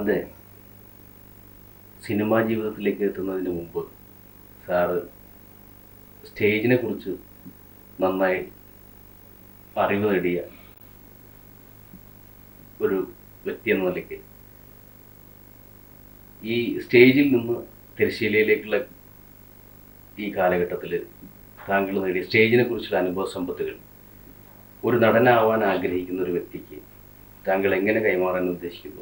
സാറിൻ്റെ സിനിമാ ജീവിതത്തിലേക്ക് എത്തുന്നതിന് മുമ്പ് സാറ് സ്റ്റേജിനെ കുറിച്ച് നന്നായി അറിവ് നേടിയ ഒരു വ്യക്തി എന്ന നിലയ്ക്ക് ഈ സ്റ്റേജിൽ നിന്ന് തിരശ്ശീലയിലേക്കുള്ള ഈ കാലഘട്ടത്തിൽ താങ്കൾ നേടിയ സ്റ്റേജിനെ കുറിച്ചുള്ള അനുഭവ സമ്പത്തുകൾ ഒരു നടനാവാൻ ആഗ്രഹിക്കുന്ന ഒരു വ്യക്തിക്ക് താങ്കൾ എങ്ങനെ കൈമാറാൻ ഉദ്ദേശിക്കുന്നു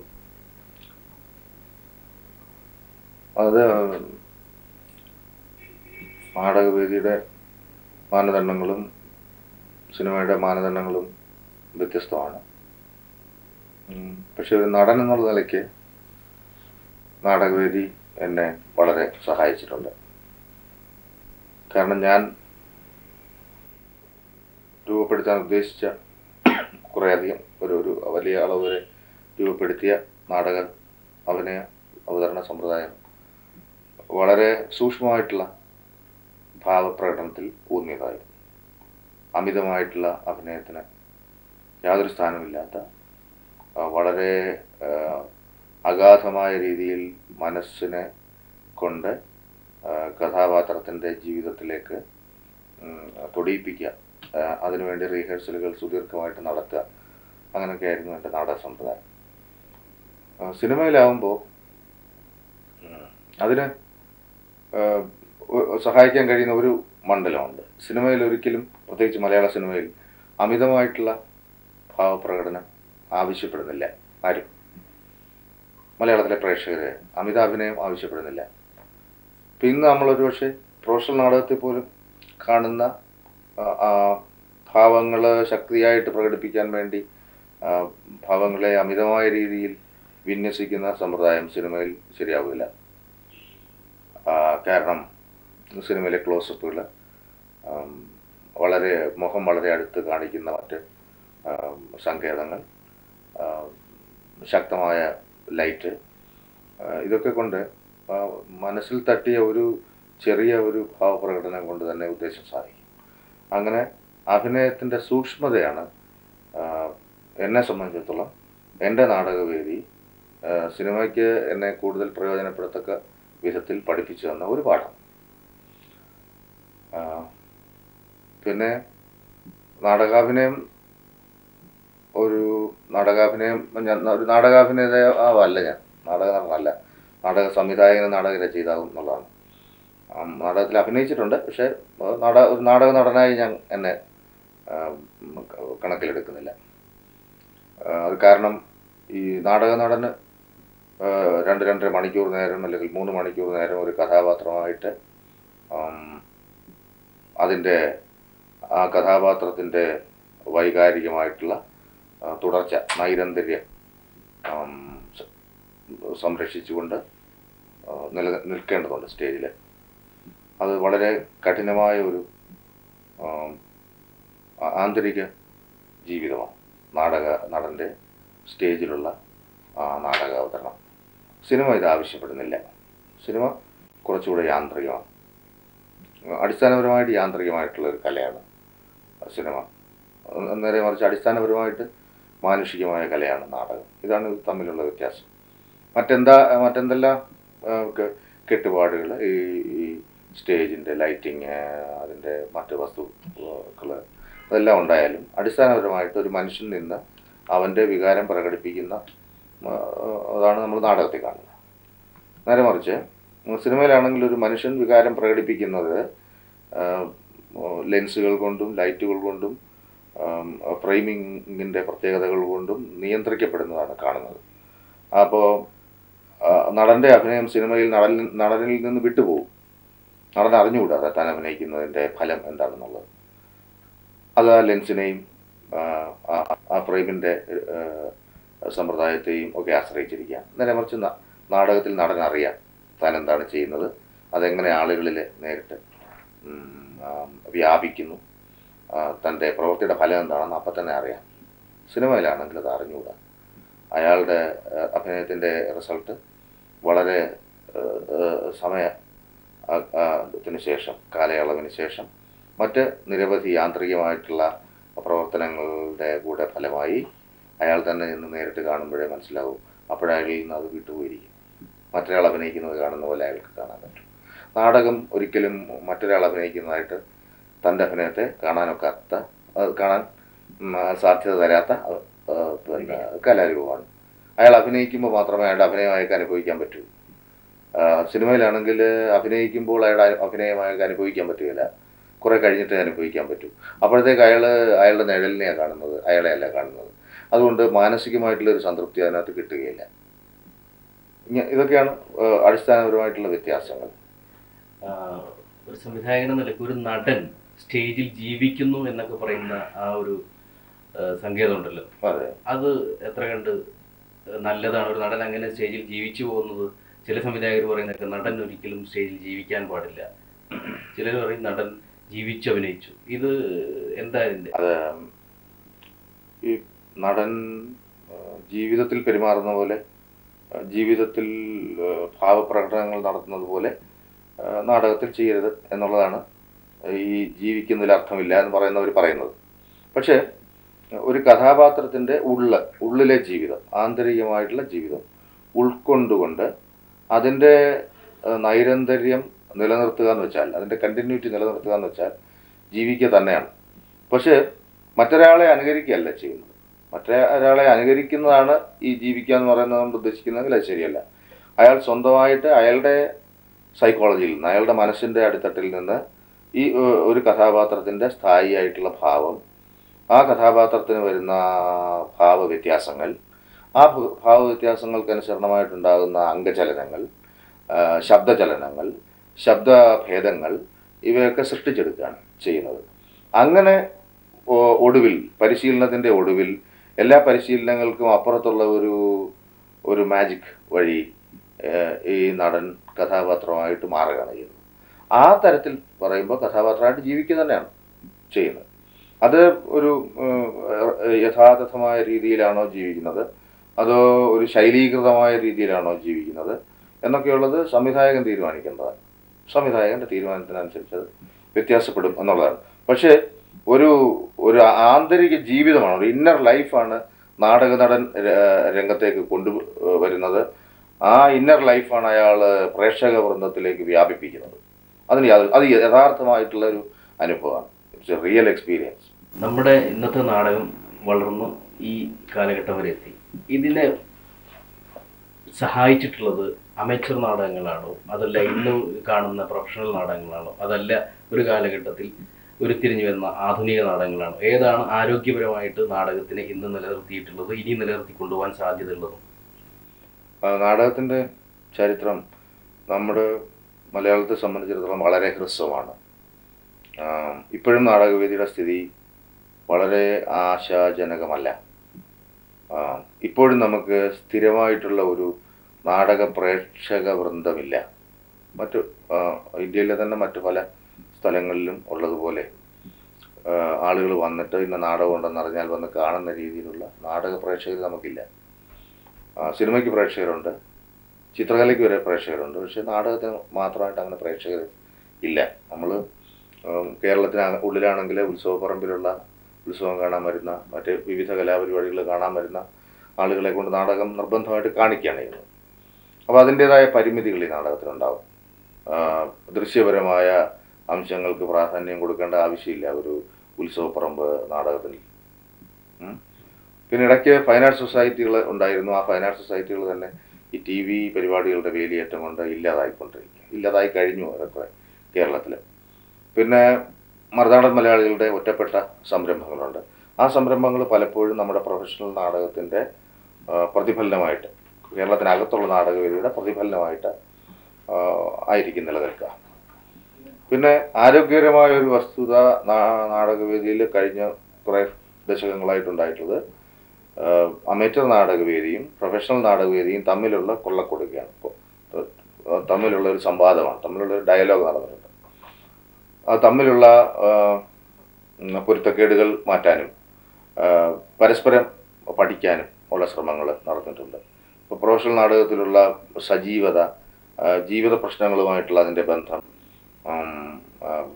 അത് നാടകവേദിയുടെ മാനദണ്ഡങ്ങളും സിനിമയുടെ മാനദണ്ഡങ്ങളും വ്യത്യസ്തമാണ് ഉം, പക്ഷെ ഒരു നടൻ എന്നുള്ള നിലയ്ക്ക് നാടകവേദി എന്നെ വളരെ സഹായിച്ചിട്ടുണ്ട് കാരണം ഞാൻ രൂപപ്പെടുത്താൻ ഉദ്ദേശിച്ച കുറേയധികം ഒരു ഒരു വലിയ അളവ് വരെ രൂപപ്പെടുത്തിയ നാടക അഭിനയ അവതരണ സമ്പ്രദായം വളരെ സൂക്ഷ്മമായിട്ടുള്ള ഭാവപ്രകടനത്തിൽ ഊന്നിയതായിരുന്നു അമിതമായിട്ടുള്ള അഭിനയത്തിന് യാതൊരു സ്ഥാനമില്ലാത്ത ആ, വളരെ ആ, അഗാധമായ രീതിയിൽ മനസ്സിനെ കൊണ്ട് ആ, കഥാപാത്രത്തിൻ്റെ ജീവിതത്തിലേക്ക് ഉം, തൊടിയിപ്പിക്കുക ആ, അതിനുവേണ്ടി റിഹേഴ്സലുകൾ സുദീർഘമായിട്ട് നടത്തുക അങ്ങനെയൊക്കെയായിരുന്നു എൻ്റെ നാടക സമ്പ്രദായം ആ, സിനിമയിലാവുമ്പോൾ ഉം, അതിന് ആ, ഒ- സഹായിക്കാൻ കഴിയുന്ന ഒരു മണ്ഡലമുണ്ട് സിനിമയിൽ ഒരിക്കലും പ്രത്യേകിച്ച് മലയാള സിനിമയിൽ അമിതമായിട്ടുള്ള ഭാവപ്രകടനം ആവശ്യപ്പെടുന്നില്ല ആരും മലയാളത്തിലെ പ്രേക്ഷകരെ അമിത അഭിനയം ആവശ്യപ്പെടുന്നില്ല ഇപ്പം ഇന്ന് നമ്മളൊരു പക്ഷേ പ്രൊഫഷണൽ നാടകത്തിൽ പോലും കാണുന്ന ഭാവങ്ങൾ ശക്തിയായിട്ട് പ്രകടിപ്പിക്കാൻ വേണ്ടി ആ, ഭാവങ്ങളെ അമിതമായ രീതിയിൽ വിന്യസിക്കുന്ന സമ്പ്രദായം സിനിമയിൽ ശരിയാവില്ല ആ, കാരണം സിനിമയിലെ ക്ലോസപ്പുകൾ വളരെ മുഖം വളരെ അടുത്ത് കാണിക്കുന്ന മറ്റ് ആ, സങ്കേതങ്ങൾ ആ, ശക്തമായ ലൈറ്റ് ആ, ഇതൊക്കെ കൊണ്ട് ആ, മനസ്സിൽ തട്ടിയ ഒരു ചെറിയ ഒരു ഭാവപ്രകടനം കൊണ്ട് തന്നെ ഉദ്ദേശം സാധിക്കും അങ്ങനെ അഭിനയത്തിൻ്റെ സൂക്ഷ്മതയാണ് ആ, എന്നെ സംബന്ധിച്ചിടത്തോളം എൻ്റെ നാടകവേദി ആ, സിനിമയ്ക്ക് എന്നെ കൂടുതൽ പ്രയോജനപ്പെടത്തക്ക വിധത്തിൽ പഠിപ്പിച്ചു തന്ന ഒരു പാഠം ആ, പിന്നെ നാടകാഭിനയം ഒരു നാടകാഭിനയം ഞാൻ ഒരു നാടകാഭിനേതാവല്ല ഞാൻ നാടക നടനല്ല നാടക സംവിധായകനും നാടക രചയിതാവും എന്നുള്ളതാണ് ആം, നാടകത്തിൽ അഭിനയിച്ചിട്ടുണ്ട് പക്ഷേ ആ, നാടക ഒരു നാടക നടനായി ഞാൻ എന്നെ ആ, ക- കണക്കിലെടുക്കുന്നില്ല ആ, അത് കാരണം ഈ നാടക നടന് ആ, രണ്ട് രണ്ടര മണിക്കൂർ നേരം അല്ലെങ്കിൽ മൂന്ന് മണിക്കൂർ നേരം ഒരു കഥാപാത്രമായിട്ട് ആം, അതിൻ്റെ ആ കഥാപാത്രത്തിൻ്റെ വൈകാരികമായിട്ടുള്ള ആ, തുടർച്ച നൈരന്തര്യം ആം, സ- സംരക്ഷിച്ചുകൊണ്ട് ആ, നില നിൽക്കേണ്ടതുണ്ട് സ്റ്റേജിൽ അത് വളരെ കഠിനമായ ഒരു ആം, ആ- ആന്തരിക ജീവിതമാണ് നാടക നടൻ്റെ സ്റ്റേജിലുള്ള ആ നാടക അവതരണം സിനിമ ഇത് ആവശ്യപ്പെടുന്നില്ല സിനിമ കുറച്ചുകൂടെ യാന്ത്രികമാണ് അടിസ്ഥാനപരമായിട്ട് യാന്ത്രികമായിട്ടുള്ള ഒരു കലയാണ് സിനിമ അഹ് നേരെ മറിച്ച് അടിസ്ഥാനപരമായിട്ട് മാനുഷികമായ കലയാണ് നാടകം ഇതാണ് ഇത് തമ്മിലുള്ള വ്യത്യാസം മറ്റെന്താ മറ്റെന്തെല്ലാം ആഹ് കെ- കെട്ടുപാടുകൾ ഈ ഈ സ്റ്റേജിൻ്റെ ലൈറ്റിങ് അതിൻ്റെ മറ്റ് വസ്തുക്കൾ അതെല്ലാം ഉണ്ടായാലും അടിസ്ഥാനപരമായിട്ട് ഒരു മനുഷ്യൻ നിന്ന് അവൻ്റെ വികാരം പ്രകടിപ്പിക്കുന്ന ആഹ് അതാണ് നമ്മൾ നാടകത്തിൽ കാണുന്നത് നേരെ മറിച്ച് സിനിമയിലാണെങ്കിൽ ഒരു മനുഷ്യൻ വികാരം പ്രകടിപ്പിക്കുന്നത് ആഹ് ലെൻസുകൾ കൊണ്ടും ലൈറ്റുകൾ കൊണ്ടും ഫ്രെയിമിങ്ങിൻ്റെ പ്രത്യേകതകൾ കൊണ്ടും നിയന്ത്രിക്കപ്പെടുന്നതാണ് കാണുന്നത് അപ്പോൾ നടൻ്റെ അഭിനയം സിനിമയിൽ നടൻ നടനിൽ നിന്ന് വിട്ടുപോകും നടൻ അറിഞ്ഞുകൂടാ താൻ അഭിനയിക്കുന്നതിൻ്റെ ഫലം എന്താണെന്നുള്ളത് അത് ആ ലെൻസിനെയും ആ, ആ- ആ ഫ്രെയിമിൻ്റെ സമ്പ്രദായത്തെയും ഒക്കെ ആശ്രയിച്ചിരിക്കുക നേരെ മറിച്ച് ന- നാടകത്തിൽ നടൻ അറിയാം താൻ എന്താണ് ചെയ്യുന്നത് അതെങ്ങനെ ആളുകളിൽ നേരിട്ട് ഉം, ആ, വ്യാപിക്കുന്നു ആ, തൻ്റെ പ്രവൃത്തിയുടെ ഫലം എന്താണെന്ന് അപ്പം തന്നെ അറിയാം സിനിമയിലാണെങ്കിൽ അത് അറിഞ്ഞുകൂടാ അയാളുടെ ആ, അഭിനയത്തിൻ്റെ റിസൾട്ട് വളരെ ആ, ആ, സമയ ആ, ആ, ത്തിന് ശേഷം കാലയളവിന് ശേഷം മറ്റ് നിരവധി യാന്ത്രികമായിട്ടുള്ള പ്രവർത്തനങ്ങളുടെ കൂടെ ഫലമായി അയാൾ തന്നെ ഇന്ന് നേരിട്ട് കാണുമ്പോഴേ മനസ്സിലാവും അപ്പോഴയാളിൽ നിന്ന് അത് വിട്ടുപോയിരിക്കും മറ്റൊരാൾ അഭിനയിക്കുന്നത് കാണുന്ന പോലെ അയാൾക്ക് കാണാൻ പറ്റും നാടകം ഒരിക്കലും മറ്റൊരാൾ അഭിനയിക്കുന്നതായിട്ട് തൻ്റെ അഭിനയത്തെ കാണാനൊക്കാത്ത അത് കാണാൻ ഉം, സാധ്യത തരാത്ത അഹ്, ആഹ്, പിന്നെ കലാരൂപമാണ് അയാൾ അഭിനയിക്കുമ്പോൾ മാത്രമേ അയാളുടെ അഭിനയം അയാൾക്ക് അനുഭവിക്കാൻ പറ്റൂ ആഹ്, സിനിമയിലാണെങ്കിൽ അഭിനയിക്കുമ്പോൾ അയാളുടെ അഭിനയം അയാൾക്ക് അനുഭവിക്കാൻ പറ്റുകയില്ല കുറെ കഴിഞ്ഞിട്ടേ അനുഭവിക്കാൻ പറ്റൂ അപ്പോഴത്തേക്ക് അയാൾ അയാളുടെ നിഴലിനെയാണ് കാണുന്നത് അയാളെ അല്ല കാണുന്നത് അതുകൊണ്ട് മാനസികമായിട്ടുള്ള ഒരു സംതൃപ്തി അതിനകത്ത് കിട്ടുകയില്ല ഇങ്ങ- ഇതൊക്കെയാണ് ആഹ്, അടിസ്ഥാനപരമായിട്ടുള്ള വ്യത്യാസങ്ങൾ ആ, ഒരു സംവിധായകൻ എന്ന നിലയ്ക്ക് ഒരു നടൻ സ്റ്റേജിൽ ജീവിക്കുന്നു എന്നൊക്കെ പറയുന്ന ആ ഒരു ആ, സങ്കേതമുണ്ടല്ലോ അതെ അത് എത്ര കണ്ട് നല്ലതാണ് ഒരു നടൻ അങ്ങനെ സ്റ്റേജിൽ ജീവിച്ചു പോകുന്നത് ചില സംവിധായകർ പറയുന്നതൊക്കെ നടൻ ഒരിക്കലും സ്റ്റേജിൽ ജീവിക്കാൻ പാടില്ല ചിലർ പറയും നടൻ ജീവിച്ചു അഭിനയിച്ചു ഇത് എന്താ ഇതിന്റെ അത് ഈ നടൻ ആ, ജീവിതത്തിൽ പെരുമാറുന്ന പോലെ ആ, ജീവിതത്തിൽ ആ, ഭാവപ്രകടനങ്ങൾ നടത്തുന്നത് പോലെ ആ, നാടകത്തിൽ ചെയ്യരുത് എന്നുള്ളതാണ് ഈ ജീവിക്കുന്നതിൽ അർത്ഥമില്ല എന്ന് പറയുന്നവർ പറയുന്നത് പക്ഷേ ഒരു കഥാപാത്രത്തിൻ്റെ ഉള്ള ഉള്ളിലെ ജീവിതം ആന്തരികമായിട്ടുള്ള ജീവിതം ഉൾക്കൊണ്ടുകൊണ്ട് അതിൻ്റെ ആ, നൈരന്തര്യം നിലനിർത്തുക എന്ന് വെച്ചാൽ അതിൻ്റെ കണ്ടിന്യൂറ്റി നിലനിർത്തുക എന്ന് വെച്ചാൽ ജീവിക്കുക തന്നെയാണ് പക്ഷേ മറ്റൊരാളെ അനുകരിക്കുകയല്ല ചെയ്യുന്നത് മറ്റൊരാളെ അനുകരിക്കുന്നതാണ് ഈ ജീവിക്കുക എന്ന് പറയുന്നത് കൊണ്ട് ഉദ്ദേശിക്കുന്നതെങ്കിൽ അത് ശരിയല്ല അയാൾ സ്വന്തമായിട്ട് അയാളുടെ സൈക്കോളജിയിൽ നിന്ന് അയാളുടെ മനസ്സിൻ്റെ അടിത്തട്ടിൽ നിന്ന് ഈ ഏഹ്, ഒരു കഥാപാത്രത്തിൻ്റെ സ്ഥായിയായിട്ടുള്ള ഭാവം ആ കഥാപാത്രത്തിന് വരുന്ന ഭാവ വ്യത്യാസങ്ങൾ ആ ഭ- ഭാവ വ്യത്യാസങ്ങൾക്കനുസരണമായിട്ടുണ്ടാകുന്ന അംഗചലനങ്ങൾ ആ, ശബ്ദചലനങ്ങൾ ശബ്ദഭേദങ്ങൾ ഇവയൊക്കെ സൃഷ്ടിച്ചെടുക്കുകയാണ് ചെയ്യുന്നത് അങ്ങനെ ഒ- ഒടുവിൽ പരിശീലനത്തിൻ്റെ ഒടുവിൽ എല്ലാ പരിശീലനങ്ങൾക്കും അപ്പുറത്തുള്ള ഒരു ഒരു മാജിക് വഴി ഏഹ്, ഈ നടൻ കഥാപാത്രമായിട്ട് മാറുകയാണ് ചെയ്യുന്നത് ആ തരത്തിൽ പറയുമ്പോൾ കഥാപാത്രമായിട്ട് ജീവിക്കുക തന്നെയാണ് ചെയ്യുന്നത് അത് ഒരു ഏഹ്, യഥാതഥമായ രീതിയിലാണോ ജീവിക്കുന്നത് അതോ ഒരു ശൈലീകൃതമായ രീതിയിലാണോ ജീവിക്കുന്നത് എന്നൊക്കെയുള്ളത് സംവിധായകൻ തീരുമാനിക്കേണ്ടതാണ് സംവിധായകൻ്റെ തീരുമാനത്തിനനുസരിച്ച് അത് വ്യത്യാസപ്പെടും എന്നുള്ളതാണ് പക്ഷേ ഒരു ഒരു ആന്തരിക ജീവിതമാണ് ഒരു ഇന്നർ ലൈഫാണ് നാടക നടൻ ര- രംഗത്തേക്ക് കൊണ്ടു വരുന്നത് ആ ഇന്നർ ലൈഫാണ് അയാൾ പ്രേക്ഷക വൃന്ദത്തിലേക്ക് വ്യാപിപ്പിക്കുന്നത് അതിന് യാതൊരു അത് യഥാർത്ഥമായിട്ടുള്ള ഒരു അനുഭവമാണ് ഇറ്റ്സ് എ റിയൽ എക്സ്പീരിയൻസ് നമ്മുടെ ഇന്നത്തെ നാടകം വളർന്നു ഈ കാലഘട്ടം വരെ എത്തി ഇതിനെ സഹായിച്ചിട്ടുള്ളത് അമേച്ചർ നാടകങ്ങളാണോ അതല്ല ഇന്ന് കാണുന്ന പ്രൊഫഷണൽ നാടകങ്ങളാണോ അതല്ല ഒരു കാലഘട്ടത്തിൽ ഉരുത്തിരിഞ്ഞു വരുന്ന ആധുനിക നാടകങ്ങളാണോ ഏതാണ് ആരോഗ്യപരമായിട്ട് നാടകത്തിനെ ഇന്ന് നിലനിർത്തിയിട്ടുള്ളത് ഇനി നിലനിർത്തി കൊണ്ടുപോകാൻ സാധ്യതയുള്ളതും നാടകത്തിൻ്റെ ചരിത്രം നമ്മുടെ മലയാളത്തെ സംബന്ധിച്ചിടത്തോളം വളരെ ഹ്രസ്വമാണ് ആ, ഇപ്പോഴും നാടകവേദിയുടെ സ്ഥിതി വളരെ ആശാജനകമല്ല ആ, ഇപ്പോഴും നമുക്ക് സ്ഥിരമായിട്ടുള്ള ഒരു നാടക പ്രേക്ഷക വൃന്ദമില്ല മറ്റു ആ, ഇന്ത്യയിലെ തന്നെ മറ്റു പല സ്ഥലങ്ങളിലും ഉള്ളതുപോലെ ആളുകൾ വന്നിട്ട് ഇന്ന് നാടകം ഉണ്ടെന്ന് അറിഞ്ഞാൽ വന്ന് കാണുന്ന രീതിയിലുള്ള നാടക പ്രേക്ഷകർ നമുക്കില്ല ആ, സിനിമയ്ക്ക് പ്രേക്ഷകരുണ്ട് ചിത്രകലയ്ക്ക് വരെ പ്രേക്ഷകരുണ്ട് പക്ഷെ നാടകത്തിന് മാത്രമായിട്ട് അങ്ങനെ പ്രേക്ഷകർ ഇല്ല നമ്മൾ കേരളത്തിന് അക- ഉള്ളിലാണെങ്കിൽ ഉത്സവപ്പറമ്പിലുള്ള ഉത്സവം കാണാൻ വരുന്ന മറ്റ് വിവിധ കലാപരിപാടികൾ കാണാൻ വരുന്ന ആളുകളെ കൊണ്ട് നാടകം നിർബന്ധമായിട്ട് കാണിക്കുകയാണ് ചെയ്യുന്നത് അപ്പോൾ അതിൻ്റേതായ പരിമിതികൾ ഈ നാടകത്തിനുണ്ടാവും ആ, ദൃശ്യപരമായ അംശങ്ങൾക്ക് പ്രാധാന്യം കൊടുക്കേണ്ട ആവശ്യമില്ല ഒരു ഉത്സവപ്പറമ്പ് നാടകത്തിന് ഉം. പിന്നെ ഇടയ്ക്ക് ഫൈൻ ആർട്ട് സൊസൈറ്റികൾ ഉണ്ടായിരുന്നു ആ ഫൈൻ ആർട്ട് സൊസൈറ്റികൾ തന്നെ ഈ ടി വി പരിപാടികളുടെ വേലിയേറ്റം കൊണ്ട് ഇല്ലാതായിക്കൊണ്ടിരിക്കുക ഇല്ലാതായി കഴിഞ്ഞു അതൊക്കെ കേരളത്തിൽ പിന്നെ മറുനാടൻ മലയാളികളുടെ ഒറ്റപ്പെട്ട സംരംഭങ്ങളുണ്ട് ആ സംരംഭങ്ങൾ പലപ്പോഴും നമ്മുടെ പ്രൊഫഷണൽ നാടകത്തിൻ്റെ പ്രതിഫലനമായിട്ട് കേരളത്തിനകത്തുള്ള നാടകവേദിയുടെ പ്രതിഫലനമായിട്ട് ആ, ആയിരിക്കും നിലനിൽക്കുക പിന്നെ ആരോഗ്യകരമായ ഒരു വസ്തുത നാ- നാടകവേദിയിൽ കഴിഞ്ഞ കുറേ ദശകങ്ങളായിട്ടുണ്ടായിട്ടുള്ളത് ആഹ് അമേച്ചർ നാടകവേദിയും പ്രൊഫഷണൽ നാടകവേദിയും തമ്മിലുള്ള കൊള്ളക്കൊടുക്കുകയാണ് ഇപ്പോൾ ആഹ് തമ്മിലുള്ള ഒരു സംവാദമാണ് തമ്മിലുള്ള ഒരു ഡയലോഗ് നടന്നിട്ടുണ്ട് അത് തമ്മിലുള്ള ആഹ് ഉം, പൊരുത്തക്കേടുകൾ മാറ്റാനും ആഹ് പരസ്പരം പഠിക്കാനും ഉള്ള ശ്രമങ്ങൾ നടന്നിട്ടുണ്ട് ഇപ്പോൾ പ്രൊഫഷണൽ നാടകത്തിലുള്ള സജീവത ആഹ് ജീവിത പ്രശ്നങ്ങളുമായിട്ടുള്ള അതിൻ്റെ ബന്ധം ഉം, ആഹ്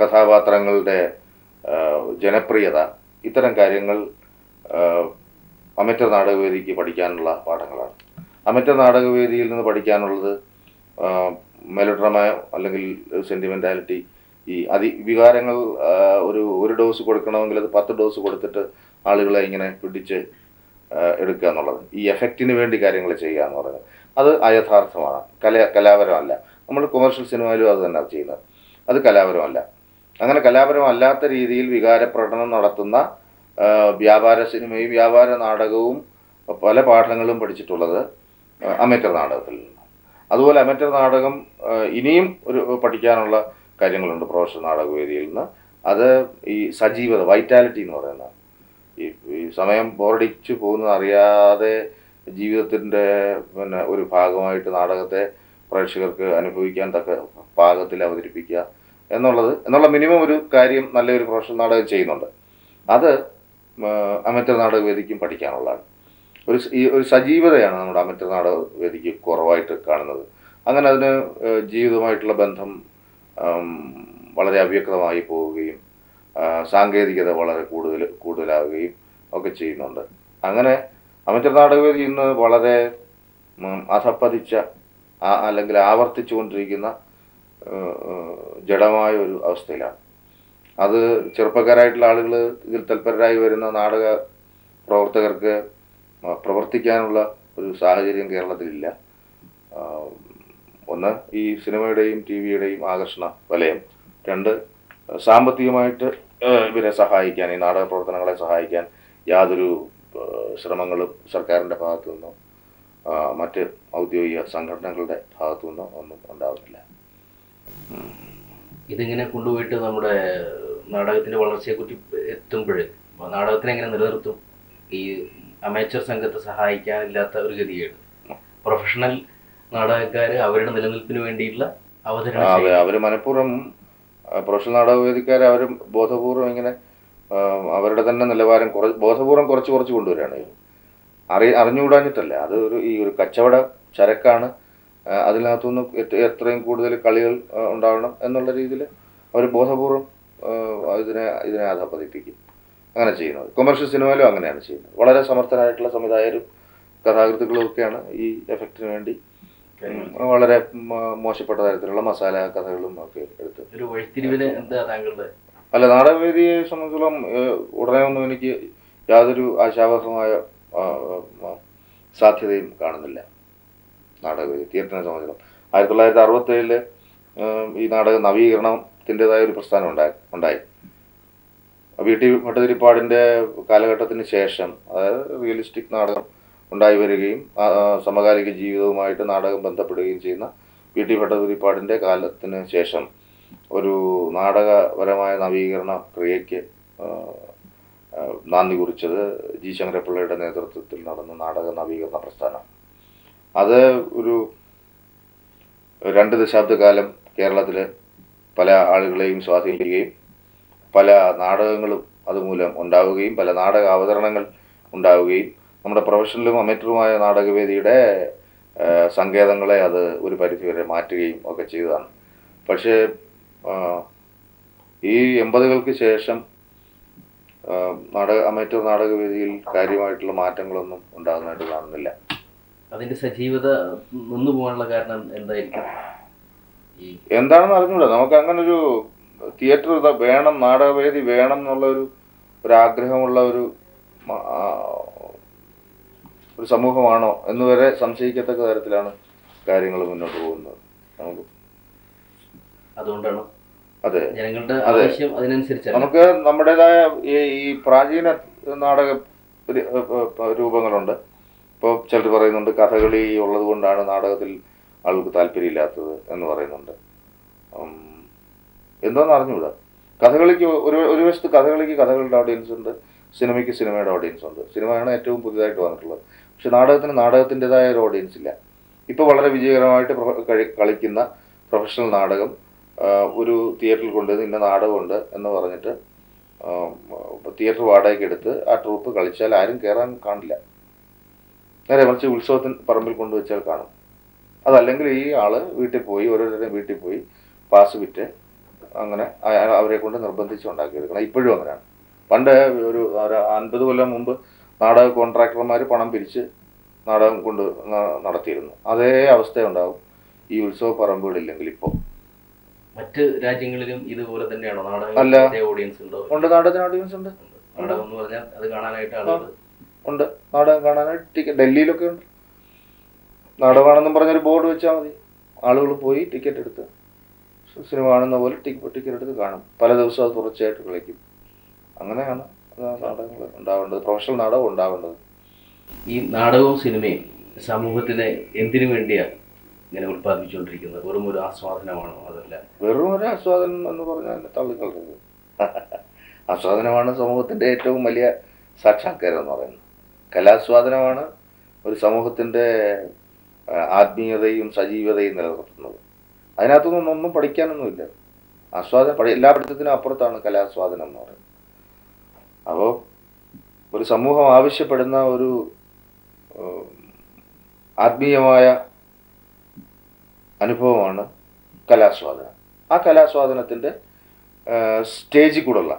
കഥാപാത്രങ്ങളുടെ ആഹ് ജനപ്രിയത ഇത്തരം കാര്യങ്ങൾ ആഹ് അമറ്റർ നാടകവേദിക്ക് പഠിക്കാനുള്ള പാഠങ്ങളാണ് അമറ്റർ നാടകവേദിയിൽ നിന്ന് പഠിക്കാനുള്ളത് മെലോഡ്രമ അല്ലെങ്കിൽ സെൻറ്റിമെൻറ്റാലിറ്റി ഈ അതി വികാരങ്ങൾ ആ, ഒരു ഒരു ഡോസ് കൊടുക്കണമെങ്കിൽ അത് പത്ത് ഡോസ് കൊടുത്തിട്ട് ആളുകളെ ഇങ്ങനെ പിടിച്ച് ആ, എടുക്കുക എന്നുള്ളത് ഈ എഫക്റ്റിന് വേണ്ടി കാര്യങ്ങൾ ചെയ്യുക എന്ന് പറയുന്നത് അത് അയഥാർത്ഥമാണ് കല കലാപരമല്ല നമ്മൾ കൊമേഴ്ഷ്യൽ സിനിമയിലും അത് തന്നെ ചെയ്യുന്നത് അത് കലാപരമല്ല അങ്ങനെ കലാപരമല്ലാത്ത രീതിയിൽ വികാര പ്രകടനം നടത്തുന്ന ആ, വ്യാപാര സിനിമയും വ്യാപാര നാടകവും പല പാഠങ്ങളും പഠിച്ചിട്ടുള്ളത് അമേറ്റർ നാടകത്തിൽ നിന്ന് അതുപോലെ അമേറ്റർ നാടകം ആ, ഇനിയും ഒരു പഠിക്കാനുള്ള കാര്യങ്ങളുണ്ട് പ്രൊഫഷണൽ നാടകവേദിയിൽ നിന്ന് അത് ഈ സജീവത വൈറ്റാലിറ്റി എന്ന് പറയുന്നത് ഈ ഈ സമയം ബോറടിച്ചു പോകുന്നത് അറിയാതെ ജീവിതത്തിൻ്റെ പിന്നെ ഒരു ഭാഗമായിട്ട് നാടകത്തെ പ്രേക്ഷകർക്ക് അനുഭവിക്കാൻ തക്ക പാകത്തിൽ അവതരിപ്പിക്കുക എന്നുള്ളത് എന്നുള്ള മിനിമം ഒരു കാര്യം നല്ലൊരു പ്രൊഫഷണൽ നാടകം ചെയ്യുന്നുണ്ട് അത് അമറ്റർ നാടകവേദിക്കും പഠിക്കാനുള്ളതാണ് ഒരു സ- ഈ ഒരു സജീവതയാണ് നമ്മുടെ അമറ്റർ നാടകവേദിക്ക് കുറവായിട്ട് കാണുന്നത് അങ്ങനെ അതിന് ഏഹ്, ജീവിതവുമായിട്ടുള്ള ബന്ധം ആം, വളരെ അവ്യക്തമായി പോവുകയും ആ, സാങ്കേതികത വളരെ കൂടുതൽ കൂടുതലാവുകയും ഒക്കെ ചെയ്യുന്നുണ്ട് അങ്ങനെ അമറ്റർ നാടകവേദി ഇന്ന് വളരെ ഉം, അധപ്പതിച്ച ആ- അല്ലെങ്കിൽ ആവർത്തിച്ചുകൊണ്ടിരിക്കുന്ന ഏഹ്, ഏഹ്, ജഡമായ ഒരു അവസ്ഥയിലാണ് അത് ചെറുപ്പക്കാരായിട്ടുള്ള ആളുകൾ ഇതിൽ തൽപരരായി വരുന്ന നാടക പ്രവർത്തകർക്ക് ആ, പ്രവർത്തിക്കാനുള്ള ഒരു സാഹചര്യം കേരളത്തിലില്ല ആ, ഒന്ന് ഈ സിനിമയുടെയും ടി വിയുടെയും ആകർഷണ വലയം രണ്ട് സാമ്പത്തികമായിട്ട് ആ, ഇവരെ സഹായിക്കാൻ ഈ നാടക പ്രവർത്തനങ്ങളെ സഹായിക്കാൻ യാതൊരു ആ, ശ്രമങ്ങളും സർക്കാരിൻ്റെ ഭാഗത്തു നിന്നോ ആ, മറ്റ് ഔദ്യോഗിക സംഘടനകളുടെ ഭാഗത്തു നിന്നോ ഒന്നും ഉണ്ടാവുന്നില്ല ഇതിങ്ങനെ കൊണ്ടുപോയിട്ട് നമ്മുടെ നാടകത്തിന്റെ വളർച്ചയെക്കുറിച്ച് എത്തുമ്പോൾ നാടകത്തിനെ എങ്ങനെ നിലനിർത്തും ഈ അമേച്ചർ സംഘത്തെ സഹായിക്കാനില്ലാത്ത ഒരു ഗതികേട് പ്രൊഫഷണൽ നാടകക്കാര് അവരുടെ നിലനിൽപ്പിന് വേണ്ടിയിട്ടുള്ള അവതരണം ആ, ചെയ്യും. അവ- അവര് മനഃപൂർവ്വം ആ, പ്രൊഫഷണൽ നാടകവേദിക്കാർ അവർ ബോധപൂർവം ഇങ്ങനെ ആ, അവരുടെ തന്നെ നിലവാരം കുറ ബോധപൂർവം കുറച്ച് കുറച്ച് കൊണ്ടുവരികയാണ് ഇത്. അറി അറിഞ്ഞുകൂടാഞ്ഞിട്ടല്ല അത് ഒരു ഈ ഒരു കച്ചവട ചരക്കാണ് ആ, അതിനകത്തുനിന്ന് എത്ര- എത്രയും കൂടുതൽ കളികൾ ആ, ഉണ്ടാവണം എന്നുള്ള രീതിയിൽ അവർ ബോധപൂർവം ആ, ഇതിനെ ഇതിനെ അധപ്പതിപ്പിക്കും അങ്ങനെ ചെയ്യുന്നത് കൊമേഴ്ഷ്യൽ സിനിമയിലും അങ്ങനെയാണ് ചെയ്യുന്നത് വളരെ സമർത്ഥരായിട്ടുള്ള സംവിധായകരും കഥാകൃത്തുക്കളും ഒക്കെയാണ് ഈ എഫക്റ്റിന് വേണ്ടി ഉം, വളരെ മ- മോശപ്പെട്ട തരത്തിലുള്ള മസാല കഥകളും ഒക്കെ എടുത്ത് ഒരു വഴിത്തിരിവിന് എന്താ താങ്കളുടെ അല്ല നാടകവേദിയെ സംബന്ധിച്ചിടത്തോളം ഏഹ്, ഉടനെ ഒന്നും എനിക്ക് യാതൊരു ആശാവഹമായ ആ, ആ, സാധ്യതയും കാണുന്നില്ല നാടകവേദി തിയേറ്ററിനെ സംബന്ധിച്ചിടത്തോളം ആയിരത്തി തൊള്ളായിരത്തി അറുപത്തി ഏഴില് ഈ നാടക നവീകരണത്തിൻ്റെതായ ഒരു പ്രസ്ഥാനം ഉണ്ടായി ഉണ്ടായി വി ടി ഭട്ടതിരിപ്പാടിൻ്റെ കാലഘട്ടത്തിന് ശേഷം അതായത് റിയലിസ്റ്റിക് നാടകം ഉണ്ടായി വരികയും ആ, ആ, സമകാലിക ജീവിതവുമായിട്ട് നാടകം ബന്ധപ്പെടുകയും ചെയ്യുന്ന വി ടി ഭട്ടതിരിപ്പാടിൻ്റെ കാലത്തിന് ശേഷം ഒരു നാടകപരമായ നവീകരണ ക്രിയയ്ക്ക് ആ, ആ, നാന്ദി കുറിച്ചത് ജി ശങ്കരപ്പിള്ളയുടെ നേതൃത്വത്തിൽ നടന്ന നാടക നവീകരണ പ്രസ്ഥാനം അത് ഒരു രണ്ട് ദശാബ്ദകാലം കേരളത്തിൽ പല ആളുകളെയും സ്വാധീനിക്കുകയും പല നാടകങ്ങളും അതുമൂലം ഉണ്ടാവുകയും പല നാടക അവതരണങ്ങൾ ഉണ്ടാവുകയും നമ്മുടെ പ്രൊഫഷണലും അമേറ്ററുമായ നാടകവേദിയുടെ ആ, സങ്കേതങ്ങളെ അത് ഒരു പരിധിവരെ മാറ്റുകയും ഒക്കെ ചെയ്തതാണ് പക്ഷേ ആ, ഈ എൺപതുകൾക്ക് ശേഷം ആ, നാടക അമേറ്റർ നാടകവേദിയിൽ കാര്യമായിട്ടുള്ള മാറ്റങ്ങളൊന്നും ഉണ്ടാകുന്നതായിട്ട് കാണുന്നില്ല അതിന്റെ സജീവത നിന്നു പോകാനുള്ള കാരണം എന്തായിരിക്കും ഈ എന്താണെന്ന് അറിഞ്ഞൂടാ നമുക്ക് അങ്ങനെ ഒരു തിയേറ്റർ ഇതാ വേണം നാടകവേദി വേണം എന്നുള്ള ഒരു ഒരു ആഗ്രഹമുള്ള ഒരു മ- ആ, ഒരു സമൂഹമാണോ എന്ന് വരെ സംശയിക്കത്തക്ക തരത്തിലാണ് കാര്യങ്ങൾ മുന്നോട്ട് പോകുന്നത് നമുക്ക് അതുകൊണ്ടാണ് അതെ ജനങ്ങളുടെ അതെ. ആവശ്യം അതിനനുസരിച്ചല്ല നമുക്ക് നമ്മുടേതായ ഈ ഈ പ്രാചീന നാടക രി- ഏ, ഏ, രൂപങ്ങളുണ്ട് ഇപ്പോൾ ചിലർ പറയുന്നുണ്ട് കഥകളി ഉള്ളത് കൊണ്ടാണ് നാടകത്തിൽ ആൾക്ക് താല്പര്യമില്ലാത്തത് എന്ന് പറയുന്നുണ്ട് ഉം, എന്തോന്ന് അറിഞ്ഞുകൂടാ കഥകളിക്ക് ഒരു ഒരു വശത്ത് കഥകളിക്ക് കഥകളുടെ ഓഡിയൻസ് ഉണ്ട് സിനിമയ്ക്ക് സിനിമയുടെ ഓഡിയൻസ് ഉണ്ട് സിനിമയാണ് ഏറ്റവും പുതിയതായിട്ട് വന്നിട്ടുള്ളത് പക്ഷെ നാടകത്തിന് നാടകത്തിൻ്റെതായ ഒരു ഓഡിയൻസ് ഇല്ല ഇപ്പോൾ വളരെ വിജയകരമായിട്ട് പ്രൊഫ- കഴി- കളിക്കുന്ന പ്രൊഫഷണൽ നാടകം ആ, ഒരു തിയേറ്ററിൽ കൊണ്ടുവന്ന് ഇന്ന നാടകമുണ്ട് എന്ന് പറഞ്ഞിട്ട് തിയേറ്റർ വാടകയ്ക്ക് എടുത്ത് ആ ട്രൂപ്പ് കളിച്ചാൽ ആരും കയറാൻ കാണില്ല നേരെ മറിച്ച് ഉത്സവത്തിന് പറമ്പിൽ കൊണ്ടുവച്ചാൽ കാണും അതല്ലെങ്കിൽ ഈ ആള് വീട്ടിൽ പോയി ഓരോരുത്തരുടെയും വീട്ടിൽ പോയി പാസ് വിറ്റ് അങ്ങനെ അയ- അവരെ കൊണ്ട് നിർബന്ധിച്ച് ഉണ്ടാക്കിയെടുക്കണം ഇപ്പോഴും അങ്ങനെയാണ് പണ്ട് ഒരു ഒരു അൻപത് കൊല്ലം മുമ്പ് നാടക കോൺട്രാക്ടർമാർ പണം പിരിച്ച് നാടകം കൊണ്ട് ന- നടത്തിയിരുന്നു അതേ അവസ്ഥയുണ്ടാവും ഈ ഉത്സവ പറമ്പുകളില്ലെങ്കിൽ ഇപ്പോൾ മറ്റ് രാജ്യങ്ങളിലും ഇതുപോലെ തന്നെയാണോ അല്ല. നാടകം ഓഡിയൻസ് ഉണ്ടോ ഉണ്ട് നാടകത്തിന് ഓഡിയൻസ് ഉണ്ട് നാടകം എന്ന് പറഞ്ഞാൽ അത് കാണാനായിട്ട് ആളുകൾ ഉണ്ട് നാടകം കാണാനായിട്ട് ടിക്കറ്റ് ഡൽഹിയിലൊക്കെ ഉണ്ട് നാടകമാണെന്നും പറഞ്ഞൊരു ബോർഡ് വെച്ചാൽ മതി ആളുകൾ പോയി ടിക്കറ്റ് എടുത്ത് സിനിമ കാണുന്ന പോലെ ടിക്കറ്റ് എടുത്ത് കാണും പല ദിവസവും അത് തുടർച്ചയായിട്ട് കളിക്കും അങ്ങനെയാണ് നാടകങ്ങൾ ഉണ്ടാവേണ്ടത് പ്രൊഫഷണൽ നാടകം ഉണ്ടാവേണ്ടത് ഈ നാടകവും സിനിമയും സമൂഹത്തിന് എന്തിനു വേണ്ടിയാണ് ഇങ്ങനെ ഉത്പാദിപ്പിച്ചുകൊണ്ടിരിക്കുന്നത് വെറും ഒരു ആസ്വാദനമാണോ അതല്ല വെറും ഒരു ആസ്വാദനം എന്ന് പറഞ്ഞാൽ അതിനെ തള്ളിക്കളരുത് ആസ്വാദനമാണ് സമൂഹത്തിൻ്റെ ഏറ്റവും വലിയ സാക്ഷാത്കാരം എന്ന് പറയുന്നത് കലാസ്വാദനമാണ് ഒരു സമൂഹത്തിൻ്റെ ആ, ആത്മീയതയും സജീവതയും നിലനിർത്തുന്നത് അതിനകത്തൊന്നും ഒന്നും പഠിക്കാനൊന്നുമില്ല ആസ്വാദനം പഠി എല്ലാ പഠിത്തത്തിനും അപ്പുറത്താണ് കലാസ്വാദനം എന്ന് പറയുന്നത് അപ്പോൾ ഒരു സമൂഹം ആവശ്യപ്പെടുന്ന ഒരു ഉം, ആത്മീയമായ അനുഭവമാണ് കലാസ്വാദനം ആ കലാസ്വാദനത്തിൻ്റെ സ്റ്റേജിൽ കൂടെയുള്ള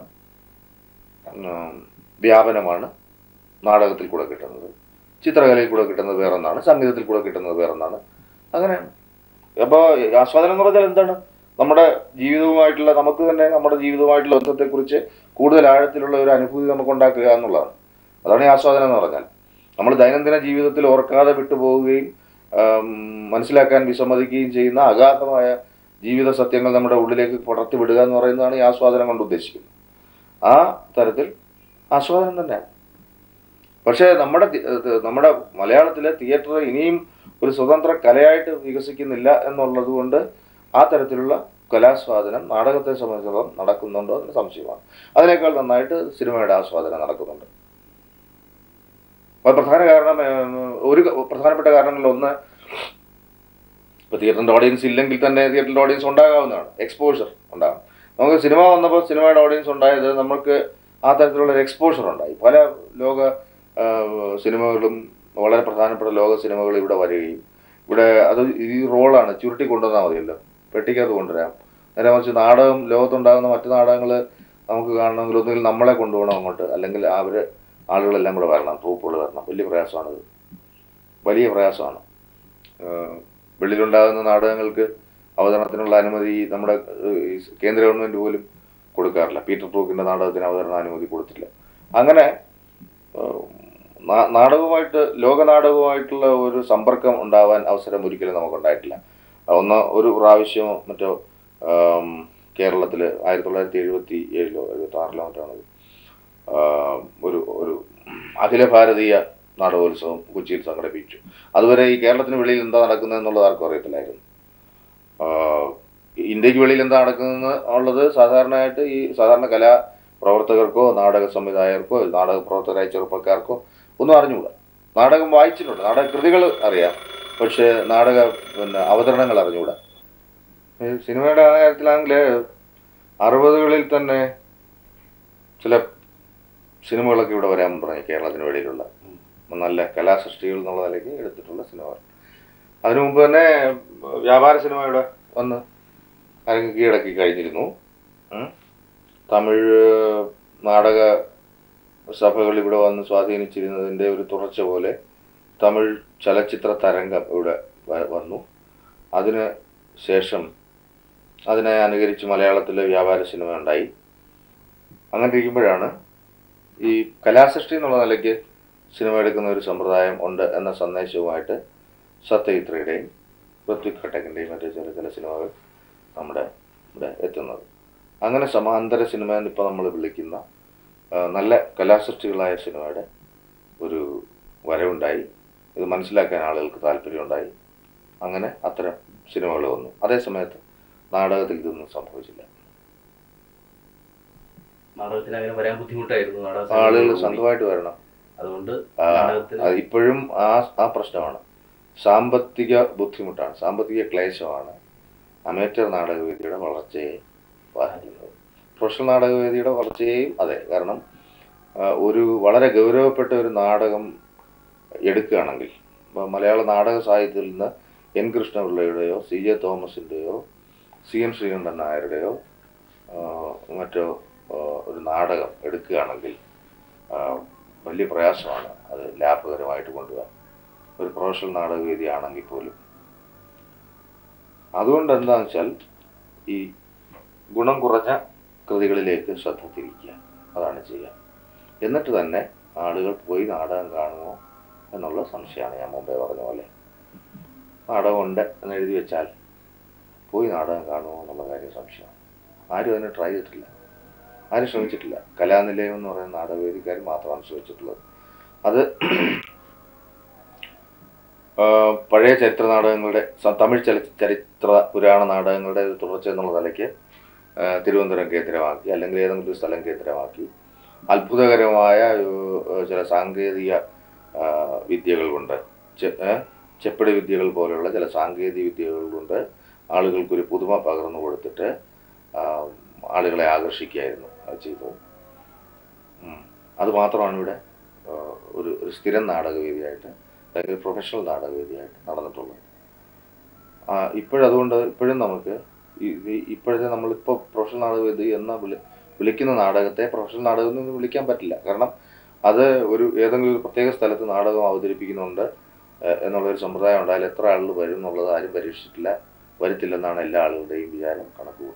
ഉം, വ്യാപനമാണ് നാടകത്തിൽ കൂടെ കിട്ടുന്നത് ചിത്രകലയിൽ കൂടെ കിട്ടുന്നത് വേറൊന്നാണ് സംഗീതത്തിൽ കൂടെ കിട്ടുന്നത് വേറൊന്നാണ് അങ്ങനെയാണ് അപ്പോൾ ആസ്വാദനം എന്ന് പറഞ്ഞാൽ എന്താണ് നമ്മുടെ ജീവിതവുമായിട്ടുള്ള നമുക്ക് തന്നെ നമ്മുടെ ജീവിതവുമായിട്ടുള്ള ബന്ധത്തെക്കുറിച്ച് കൂടുതൽ ആഴത്തിലുള്ള ഒരു അനുഭൂതി നമുക്ക് ഉണ്ടാക്കുക എന്നുള്ളതാണ് അതാണ് ഈ ആസ്വാദനം എന്ന് പറഞ്ഞാൽ നമ്മൾ ദൈനംദിന ജീവിതത്തിൽ ഓർക്കാതെ വിട്ടുപോവുകയും ആം, മനസ്സിലാക്കാൻ വിസമ്മതിക്കുകയും ചെയ്യുന്ന അഗാധമായ ജീവിത സത്യങ്ങൾ നമ്മുടെ ഉള്ളിലേക്ക് പടർത്തി വിടുക എന്ന് പറയുന്നതാണ് ഈ ആസ്വാദനം കൊണ്ട് ഉദ്ദേശിക്കുന്നത് ആ തരത്തിൽ ആസ്വാദനം തന്നെയാണ് പക്ഷേ നമ്മുടെ തി- ഏഹ് നമ്മുടെ മലയാളത്തിലെ തിയേറ്റർ ഇനിയും ഒരു സ്വതന്ത്ര കലയായിട്ട് വികസിക്കുന്നില്ല എന്നുള്ളത് കൊണ്ട് ആ തരത്തിലുള്ള കലാസ്വാദനം നാടകത്തെ സംബന്ധിച്ചിടത്തോളം നടക്കുന്നുണ്ടോ എന്ന് സംശയമാണ് അതിനേക്കാൾ നന്നായിട്ട് സിനിമയുടെ ആസ്വാദനം നടക്കുന്നുണ്ട് അപ്പോൾ പ്രധാന കാരണം ഏഹ്, ഒരു ക- പ്രധാനപ്പെട്ട കാരണങ്ങളിൽ ഒന്ന് ഇപ്പോൾ തിയേറ്ററിൻ്റെ ഓഡിയൻസ് ഇല്ലെങ്കിൽ തന്നെ തിയേറ്ററിൻ്റെ ഓഡിയൻസ് ഉണ്ടാകാവുന്നതാണ് എക്സ്പോഷർ ഉണ്ടാകും നമുക്ക് സിനിമ വന്നപ്പോൾ സിനിമയുടെ ഓഡിയൻസ് ഉണ്ടായത് നമുക്ക് ആ തരത്തിലുള്ള ഒരു എക്സ്പോഷർ ഉണ്ടായി പല ലോക ആ, സിനിമകളും വളരെ പ്രധാനപ്പെട്ട ലോക സിനിമകൾ ഇവിടെ വരികയും ഇവിടെ അത് ഈ റോളാണ് ചുരുട്ടി കൊണ്ടുവന്നാൽ മതിയല്ലോ പെട്ടിക്കകത്ത് കൊണ്ടുവരാം നേരെ മറിച്ച് നാടകം ലോകത്തുണ്ടാകുന്ന മറ്റു നാടകങ്ങൾ നമുക്ക് കാണണമെങ്കിൽ ഒന്നുകിൽ നമ്മളെ കൊണ്ടുപോകണം അങ്ങോട്ട് അല്ലെങ്കിൽ അവർ ആളുകളെല്ലാം കൂടെ വരണം ട്രൂപ്പുകൾ വരണം വലിയ പ്രയാസമാണത് വലിയ പ്രയാസമാണ് ഏഹ് വെളിയിലുണ്ടാകുന്ന നാടകങ്ങൾക്ക് അവതരണത്തിനുള്ള അനുമതി നമ്മുടെ ഏഹ്, ഈ കേന്ദ്ര ഗവൺമെൻറ് പോലും കൊടുക്കാറില്ല പീറ്റർ ട്രൂക്കിൻ്റെ നാടകത്തിന് അവതരണ അനുമതി കൊടുത്തില്ല അങ്ങനെ ഏഹ്, നാ- നാടകവുമായിട്ട് ലോക നാടകവുമായിട്ടുള്ള ഒരു സമ്പർക്കം ഉണ്ടാവാൻ അവസരം ഒരിക്കലും നമുക്കുണ്ടായിട്ടില്ല ഒന്ന് ഒരു പ്രാവശ്യമോ മറ്റോ കേരളത്തിൽ ആയിരത്തി തൊള്ളായിരത്തി എഴുപത്തി ഏഴിലോ എഴുപത്തി ആറിലോ മറ്റാണത് ആഹ് ഒരു ഒരു അഖില ഭാരതീയ നാടകോത്സവം കൊച്ചിയിൽ സംഘടിപ്പിച്ചു അതുവരെ ഈ കേരളത്തിന് വെളിയിൽ എന്താ നടക്കുന്നത് എന്നുള്ളത് ആർക്കും അറിയത്തില്ലായിരുന്നു ആഹ് ഇന്ത്യക്ക് വെളിയിൽ എന്താ നടക്കുന്നത് ഉള്ളത് സാധാരണയായിട്ട് ഈ സാധാരണ കലാ പ്രവർത്തകർക്കോ നാടക സംവിധായകർക്കോ നാടക പ്രവർത്തകരായ ചെറുപ്പക്കാർക്കോ ഒന്നും അറിഞ്ഞുകൂടാ നാടകം വായിച്ചിട്ടുണ്ട് നാടക കൃതികൾ അറിയാം പക്ഷേ നാടക പിന്നെ അവതരണങ്ങൾ അറിഞ്ഞുകൂടാ ഈ സിനിമയുടെ കാര്യത്തിലാണെങ്കിൽ അറുപതുകളിൽ തന്നെ ചില സിനിമകളൊക്കെ ഇവിടെ വരാൻ തുടങ്ങി കേരളത്തിന് വെളിയിലുള്ള നല്ല കലാസൃഷ്ടികൾ എന്നുള്ള നിലയ്ക്ക് എടുത്തിട്ടുള്ള സിനിമകൾ അതിനു മുമ്പ് തന്നെ വ്യാപാര സിനിമ ഇവിടെ വന്ന് അരങ്ങ് കീഴടക്കി കഴിഞ്ഞിരുന്നു ഉം. തമിഴ് നാടക സഭകൾ ഇവിടെ വന്ന് സ്വാധീനിച്ചിരുന്നതിൻ്റെ ഒരു തുടർച്ച പോലെ തമിഴ് ചലച്ചിത്ര തരംഗം ഇവിടെ വ- വന്നു അതിന് ശേഷം അതിനെ അനുകരിച്ച് മലയാളത്തിലെ വ്യാപാര സിനിമ ഉണ്ടായി അങ്ങനെ ഇരിക്കുമ്പോഴാണ് ഈ കലാസൃഷ്ടി എന്നുള്ള നിലയ്ക്ക് സിനിമ എടുക്കുന്ന ഒരു സമ്പ്രദായം ഉണ്ട് എന്ന സന്ദേശവുമായിട്ട് സത്യജിത്രയുടെയും ഋത്വിക് ഘട്ടകിൻ്റെയും മറ്റു ചില ചില സിനിമകൾ നമ്മുടെ ഇവിടെ എത്തുന്നത് അങ്ങനെ സമാന്തര സിനിമ എന്നിപ്പോൾ നമ്മൾ വിളിക്കുന്ന ആ, നല്ല കലാസൃഷ്ടികളായ സിനിമയുടെ ഒരു വരവുണ്ടായി ഇത് മനസ്സിലാക്കാൻ ആളുകൾക്ക് താല്പര്യമുണ്ടായി അങ്ങനെ അത്തരം സിനിമകൾ വന്നു അതേ സമയത്ത് നാടകത്തിൽ ഇതൊന്നും സംഭവിച്ചില്ല നാടകത്തിന് അങ്ങനെ വരാൻ ബുദ്ധിമുട്ടായിരുന്നു നാടക ആളുകൾ സംഘടനകൾ സ്വന്തമായിട്ട് വരണം അതുകൊണ്ട് ആ, നാടകത്തിന് അത് ഇപ്പോഴും ആ ആ പ്രശ്നമാണ് സാമ്പത്തിക ബുദ്ധിമുട്ടാണ് സാമ്പത്തിക ക്ലേശമാണ് അമേറ്റർ നാടകവേദിയുടെ വളർച്ചയെ ബാധിക്കുന്നത് പ്രൊഫഷണൽ നാടകവേദിയുടെ വളർച്ചയെയും അതെ കാരണം ആ, ഒരു വളരെ ഗൗരവപ്പെട്ട ഒരു നാടകം എടുക്കുകയാണെങ്കിൽ ഇപ്പോൾ മലയാള നാടക സാഹിത്യത്തിൽ നിന്ന് എൻ കൃഷ്ണപിള്ളയുടെയോ സി ജെ തോമസിൻ്റെയോ സി എൻ ശ്രീകണ്ഠൻ നായരുടെയോ ആ, മറ്റോ ആ, ഒരു നാടകം എടുക്കുകയാണെങ്കിൽ ആ, വലിയ പ്രയാസമാണ് അത് ലാഭകരമായിട്ട് കൊണ്ടുപോകാൻ ഒരു പ്രൊഫഷണൽ നാടകവേദി ആണെങ്കിൽ പോലും അതുകൊണ്ട് എന്താണെന്ന് വെച്ചാൽ ഈ ഗുണം കുറഞ്ഞ കൃതികളിലേക്ക് ശ്രദ്ധ തിരിക്കുക അതാണ് ചെയ്യുക എന്നിട്ട് തന്നെ ആളുകൾ പോയി നാടകം കാണുമോ എന്നുള്ള സംശയമാണ് ഞാൻ മുമ്പേ പറഞ്ഞ പോലെ നാടകമുണ്ട് എന്ന് എഴുതി വെച്ചാൽ പോയി നാടകം കാണുമോ എന്നുള്ള കാര്യം സംശയമാണ് ആരും അതിന് ട്രൈ ചെയ്തിട്ടില്ല ആരും ശ്രമിച്ചിട്ടില്ല കലാനിലയം എന്ന് പറയുന്ന നാടകവേദിക്കാർ മാത്രമാണ് ശ്രമിച്ചിട്ടുള്ളത് അത് ആ, പഴയ ചരിത്ര നാടകങ്ങളുടെ സ- തമിഴ് ചല ചരിത്ര പുരാണ നാടകങ്ങളുടെ ഒരു തുടർച്ച എന്നുള്ള നിലയ്ക്ക് ആ, തിരുവനന്തപുരം കേന്ദ്രമാക്കി അല്ലെങ്കിൽ ഏതെങ്കിലും ഒരു സ്ഥലം കേന്ദ്രമാക്കി അത്ഭുതകരമായ ഒരു, ആ, ചില സാങ്കേതിക ആ, വിദ്യകൾ കൊണ്ട് ചെ- ഏ, ചെപ്പടി വിദ്യകൾ പോലെയുള്ള ചില സാങ്കേതിക വിദ്യകൾ കൊണ്ട് ആളുകൾക്കൊരു പുതുമ പകർന്നു കൊടുത്തിട്ട് ആ, ആളുകളെ ആകർഷിക്കുകയായിരുന്നു അത് ചെയ്തത് ഉം. അത് മാത്രമാണ് ഇവിടെ ആ, ഒരു ഒരു സ്ഥിരം നാടകവേദിയായിട്ട് അല്ലെങ്കിൽ പ്രൊഫഷണൽ നാടകവേദിയായിട്ട് നടന്നിട്ടുള്ളത് ആ, ഇപ്പോഴതുകൊണ്ട് ഇപ്പോഴും നമുക്ക് ഈ- ഈ- ഇപ്പോഴത്തെ നമ്മളിപ്പോൾ പ്രൊഫഷണൽ നാടകവേദി എന്ന വിളി വിളിക്കുന്ന നാടകത്തെ പ്രൊഫഷണൽ നാടകം എന്ന് വിളിക്കാൻ പറ്റില്ല കാരണം അത് ഒരു ഏതെങ്കിലും ഒരു പ്രത്യേക സ്ഥലത്ത് നാടകം അവതരിപ്പിക്കുന്നുണ്ട് ഏഹ്, എന്നുള്ളൊരു സമ്പ്രദായം ഉണ്ടായാൽ എത്ര ആളുകൾ വരും എന്നുള്ളത് ആരും പരീക്ഷിച്ചിട്ടില്ല വരത്തില്ലെന്നാണ് എല്ലാ ആളുകളുടെയും വിചാരം കണക്ക്